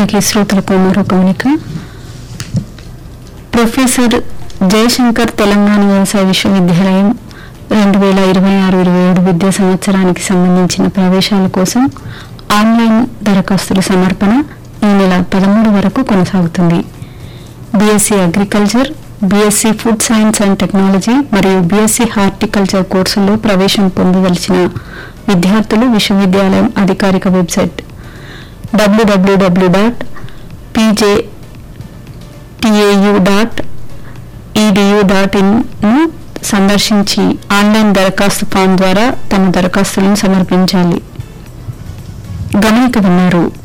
అలాగే శ్రోతలకు మరో గమనిక ప్రొఫెసర్ జయశంకర్ తెలంగాణ వ్యవసాయ విశ్వవిద్యాలయం రెండు వేల ఇరవై ఆరు ఇరవై ఏడు విద్యా సంవత్సరానికి సంబంధించిన ప్రవేశాల కోసం ఆన్లైన్ దరఖాస్తుల సమర్పణ ఈ నెల పదమూడు వరకు కొనసాగుతుంది BSc agriculture BSc food science and technology మరియు బీఎస్సీ హార్టికల్చర్ కోర్సుల్లో ప్రవేశం పొందదలిచిన విద్యార్థులు విశ్వవిద్యాలయం అధికారిక website WWW dot PJ TAU dot EDU dot ఇన్ను సందర్శించి ఆన్లైన్ దరఖాస్తు ఫామ్ ద్వారా తమ దరఖాస్తులను సమర్పించాలి గమనిక విన్నారు